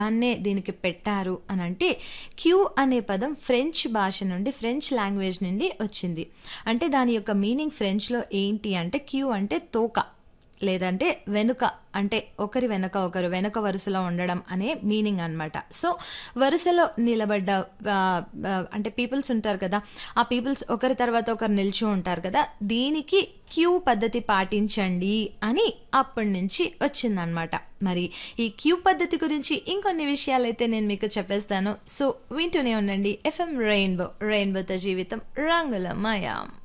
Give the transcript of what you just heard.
దాన్నే దీనికి పెట్టారు అని అంటే క్యూ అనే పదం ఫ్రెంచ్ భాష నుండి ఫ్రెంచ్ లాంగ్వేజ్ నుండి వచ్చింది అంటే దాని యొక్క మీనింగ్ ఫ్రెంచ్లో ఏంటి అంటే క్యూ అంటే తోక లేదంటే వెనుక అంటే ఒకరి వెనక ఒకరు వెనక వరుసలో ఉండడం అనే మీనింగ్ అనమాట సో వరుసలో నిలబడ్డ ఆ, ఆ, అంటే పీపుల్స్ ఉంటారు కదా ఆ పీపుల్స్ ఒకరి తర్వాత ఒకరు నిల్చో ఉంటారు కదా దీనికి క్యూ పద్ధతి పాటించండి అని అప్పటి నుంచి వచ్చిందనమాట మరి ఈ క్యూ పద్ధతి గురించి ఇంకొన్ని విషయాలైతే నేను మీకు చెప్పేస్తాను సో వింటూనే ఉండండి ఎఫ్ఎం రెయిన్బో రెయిన్బోతో జీవితం రంగుల మయం